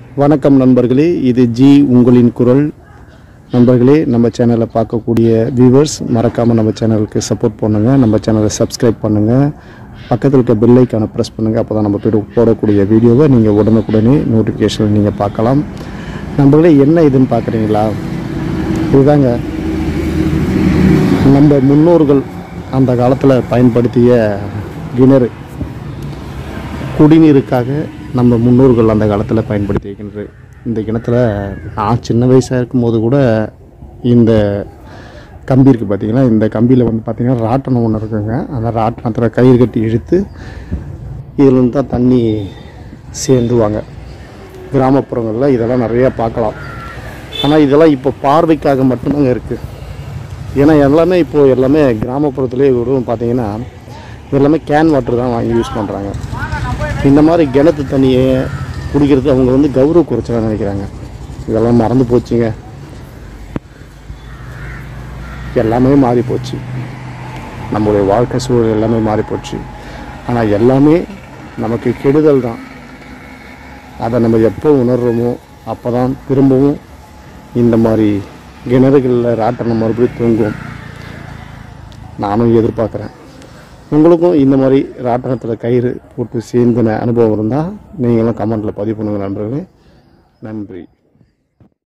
வணக்கம் நண்பர்களே இது ஜி உங்களின் குரல் நண்பர்களே நம்ம சேனலை பார்க்கக்கூடிய வியூவர்ஸ் மறக்காமல் நம்ம சேனலுக்கு சப்போர்ட் பண்ணுங்கள் நம்ம சேனலை சப்ஸ்கிரைப் பண்ணுங்கள் பக்கத்தில் இருக்க பெல் ஐக்கானை ப்ரெஸ் பண்ணுங்கள் அப்போ தான் நம்ம போய்ட்டு போடக்கூடிய வீடியோவை நீங்கள் உடனுக்குடனே நோட்டிஃபிகேஷன் நீங்கள் பார்க்கலாம் நண்பர்களே என்ன இதுன்னு பார்க்குறீங்களா இதுதாங்க நம்ம முன்னோர்கள் அந்த காலத்தில் பயன்படுத்திய கிணறு குடிநீருக்காக நம்ம முன்னோர்கள் அந்த காலத்தில் பயன்படுத்திய கிணறு இந்த கிணத்துல நான் சின்ன வயசாக இருக்கும்போது கூட இந்த கம்பி இருக்குது பார்த்தீங்களா இந்த கம்பியில் வந்து பார்த்தீங்கன்னா ராட்டணம் ஒன்று இருக்குங்க அந்த ராட்டணத்தில் கயிறு கட்டி இழுத்து இதில் தான் தண்ணி சேர்ந்துவாங்க கிராமப்புறங்களில் இதெல்லாம் நிறைய பார்க்கலாம் ஆனால் இதெல்லாம் இப்போ பார்வைக்காக மட்டும்தாங்க இருக்குது ஏன்னா எல்லாமே இப்போது எல்லாமே கிராமப்புறத்துலேயே கூட பார்த்தீங்கன்னா எல்லாமே கேன் வாட்டர் தான் வாங்கி யூஸ் பண்ணுறாங்க இந்த மாதிரி கிணத்து தண்ணியை குடிக்கிறது அவங்க வந்து கௌரவ குறைச்சலாக நினைக்கிறாங்க இதெல்லாம் மறந்து போச்சுங்க எல்லாமே மாறி போச்சு நம்மளுடைய வாழ்க்கை சூழல் எல்லாமே மாறி போச்சு ஆனால் எல்லாமே நமக்கு கெடுதல் தான் அதை நம்ம எப்போ உணர்றோமோ அப்போ தான் திரும்பவும் இந்த மாதிரி கிணறுகளில் ராட்டணம் மறுபடியும் தூங்கும் நானும் எதிர்பார்க்குறேன் உங்களுக்கும் இந்த மாதிரி ராட்டணத்தில் கயிறு போட்டு சேர்ந்தின அனுபவம் இருந்தால் நீங்களும் கமெண்ட்டில் பதிவு பண்ணுங்கள் நண்பர்களே நன்றி